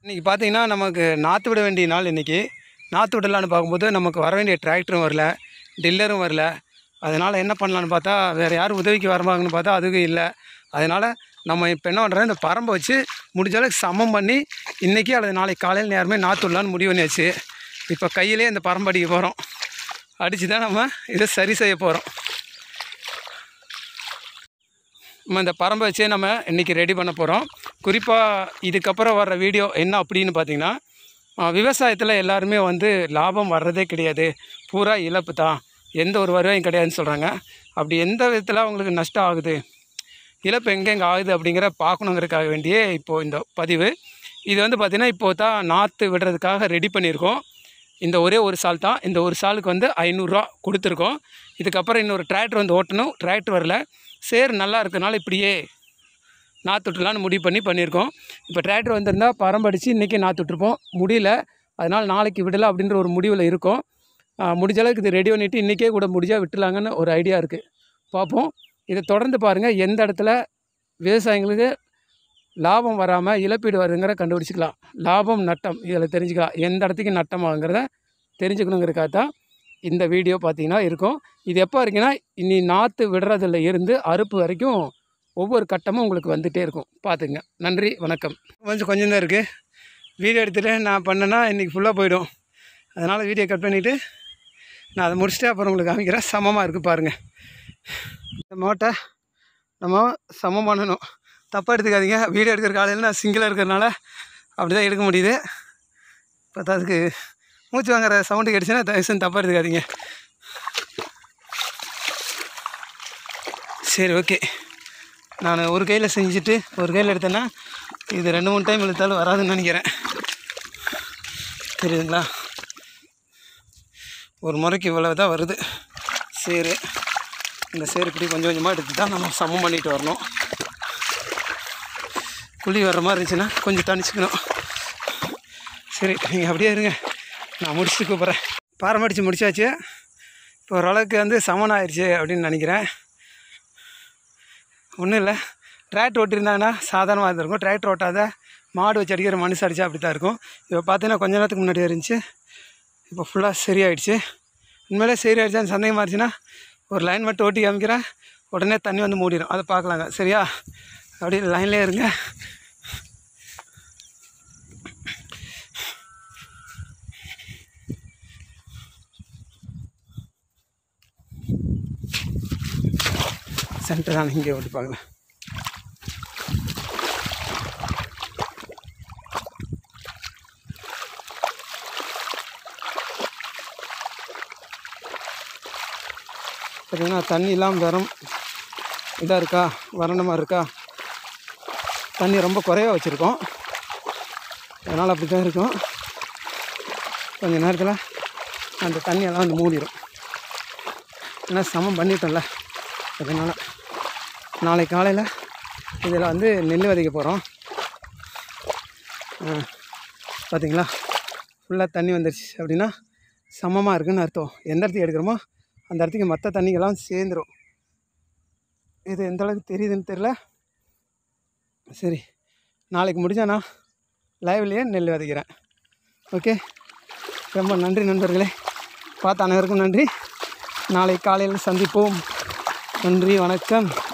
இன்றைக்கி பார்த்தீங்கன்னா நமக்கு நாற்று விட வேண்டிய நாள் இன்றைக்கி நாற்று விடலான்னு பார்க்கும்போது நமக்கு வர வேண்டிய டிராக்டரும் வரல டில்லரும் வரல அதனால் என்ன பண்ணலான்னு பார்த்தா வேறு யாரும் உதவிக்கு வரமாங்கன்னு பார்த்தா அதுவும் இல்லை அதனால் நம்ம இப்போ என்ன பண்ணுறோம் இந்த பரம்பை வச்சு முடிஞ்ச அளவுக்கு சமம் பண்ணி இன்றைக்கி அல்லது நாளைக்கு காலையில் நேரமே நாற்று விடலான்னு முடிவு பண்ணியாச்சு இப்போ கையிலே இந்த பரம்பு அடிக்க போகிறோம் அடித்து தான் நம்ம இதை சரி செய்ய போகிறோம் நம்ம இந்த பரம்பை வச்சே நம்ம இன்றைக்கி ரெடி பண்ண போகிறோம் குறிப்பாக இதுக்கப்புறம் வர்ற வீடியோ என்ன அப்படின்னு பார்த்தீங்கன்னா விவசாயத்தில் எல்லாருமே வந்து லாபம் வர்றதே கிடையாது பூரா இழப்பு தான் எந்த ஒரு வருவாயும் கிடையாதுன்னு சொல்கிறாங்க அப்படி எந்த விதத்தில் அவங்களுக்கு நஷ்டம் ஆகுது இழப்பு எங்கெங்கே ஆகுது அப்படிங்கிற பார்க்கணுங்கிறதுக்காக வேண்டியே இப்போது இந்த பதிவு இது வந்து பார்த்திங்கன்னா இப்போ தான் நாற்று விடுறதுக்காக ரெடி பண்ணியிருக்கோம் இந்த ஒரே ஒரு சால் தான் இந்த ஒரு சாலுக்கு வந்து ஐநூறுரூவா கொடுத்துருக்கோம் இதுக்கப்புறம் இன்னொரு டிராக்டர் வந்து ஓட்டணும் டிராக்டர் வரல சேர் நல்லா இருக்கனால இப்படியே நாற்று விட்டுலான்னு முடிவு பண்ணி பண்ணியிருக்கோம் இப்போ டிராக்டர் வந்திருந்தால் பரம்படிச்சு இன்றைக்கி நாற்று விட்டுருப்போம் முடியல அதனால் நாளைக்கு விடலை அப்படின்ற ஒரு முடிவில் இருக்கோம் ஆஹ் முடிஞ்ச அளவுக்கு இது ரெடி பண்ணிவிட்டு இன்றைக்கே கூட முடிஞ்சால் விட்டுலாங்கன்னு ஒரு ஐடியா இருக்குது பார்ப்போம் இதை தொடர்ந்து பாருங்கள் எந்த இடத்துல விவசாயிங்களுக்கு லாபம் வராமல் இழப்பீடு வருதுங்கிற கண்டுபிடிச்சிக்கலாம் லாபம் நட்டம் இதில் தெரிஞ்சுக்கலாம் எந்த இடத்துக்கு நட்டம் ஆகுங்கிறத தெரிஞ்சுக்கணுங்கிறக்காக தான் இந்த வீடியோ பார்த்தீங்கன்னா இருக்கும் இது எப்போ இருக்குன்னா இனி நாற்று விடுறதுல இருந்து அறுப்பு வரைக்கும் ஒவ்வொரு கட்டமும் உங்களுக்கு வந்துகிட்டே இருக்கும் பார்த்துங்க நன்றி வணக்கம் கொஞ்சம் கொஞ்சம் தான் இருக்குது வீடியோ எடுத்துகிட்டு நான் பண்ணேன்னா இன்றைக்கி ஃபுல்லாக போயிடும் அதனால் வீடியோ கட் பண்ணிவிட்டு நான் அதை முடிச்சுட்டு அப்புறம் உங்களுக்கு காமிக்கிறேன் சமமாக இருக்குது பாருங்கள் இந்த மோட்டை நம்ம சமம் பண்ணணும் தப்பாக எடுத்துக்காதீங்க வீடியோ எடுக்கிற காலையில் நான் சிங்கிளாக இருக்கிறனால அப்படி தான் எடுக்க முடியுது பார்த்தா அதுக்கு மூச்சு வாங்குற சவுண்டு கிடச்சுன்னா தயவுசெய்து தப்பாக எடுத்துக்காதீங்க சரி ஓகே நான் ஒரு கையில் செஞ்சுட்டு ஒரு கையில் எடுத்தேன்னா இது ரெண்டு மூணு டைம் இழுத்தாலும் வராதுன்னு நினைக்கிறேன் தெரியுதுங்களா ஒரு முறைக்கு இவ்வளவு தான் வருது சேரு இந்த சேரு இப்படி கொஞ்சம் கொஞ்சமாக எடுத்து தான் நம்ம சமம் பண்ணிட்டு வரணும் குழி வர்ற மாதிரி இருந்துச்சுன்னா கொஞ்சம் தணிச்சுக்கணும் சரி நீங்கள் அப்படியே இருங்க நான் முடிச்சுட்டு கூப்பிட்றேன் பாரமடித்து முடிச்சாச்சு இப்போ ஓரளவுக்கு வந்து சமன் ஆயிடுச்சு அப்படின்னு நினைக்கிறேன் ஒன்றும் இல்லை டிராக்டர் ஓட்டியிருந்தாங்கன்னா சாதாரணமாக இருந்திருக்கும் டிராக்டர் ஓட்டாத மாடு வச்சு அடிக்கிற மனுஷன் அடித்தா அப்படி தான் இருக்கும் இப்போ பார்த்தீங்கன்னா கொஞ்ச நேரத்துக்கு முன்னாடி இருந்துச்சு இப்போ ஃபுல்லாக சரியாயிடுச்சு உண்மையிலே சரியாயிடுச்சான்னு சந்தேகமாக இருந்துச்சுன்னா ஒரு லைன் மட்டும் ஓட்டி காமிக்கிறேன் உடனே தண்ணி வந்து மூடிடும் அதை பார்க்கலாங்க சரியா அப்படியே லைன்லேயே இருங்க சென்டர் தான் இங்கே ஓட்டி பார்க்கலாம் பார்த்தீங்கன்னா தண்ணி இல்லாமல் வரும் இதாக இருக்கா வறண்டமாக இருக்கா தண்ணி ரொம்ப குறைவாக வச்சுருக்கோம் அதனால் அப்படி தான் இருக்கும் கொஞ்ச நேரத்தில் அந்த தண்ணியெல்லாம் வந்து மூடிடும் ஏன்னா சமம் பண்ணிட்டோம்ல அதனால் நாளைக்கு காலையில் இதில் வந்து நெல் விதைக்க போகிறோம் பார்த்தீங்களா ஃபுல்லாக தண்ணி வந்துருச்சு அப்படின்னா சமமாக இருக்குன்னு அர்த்தம் எந்த இடத்துக்கு எடுக்கிறோமோ அந்த இடத்துக்கு மற்ற தண்ணிங்கெல்லாம் சேர்ந்துடும் இது எந்த அளவுக்கு தெரியுதுன்னு தெரில சரி நாளைக்கு முடிஞ்சா நான் லைவ்லேயே நெல் விதைக்கிறேன் ஓகே ரொம்ப நன்றி நண்பர்களே பார்த்த அனைவருக்கும் நன்றி நாளை காலையில் சந்திப்போம் நன்றி வணக்கம்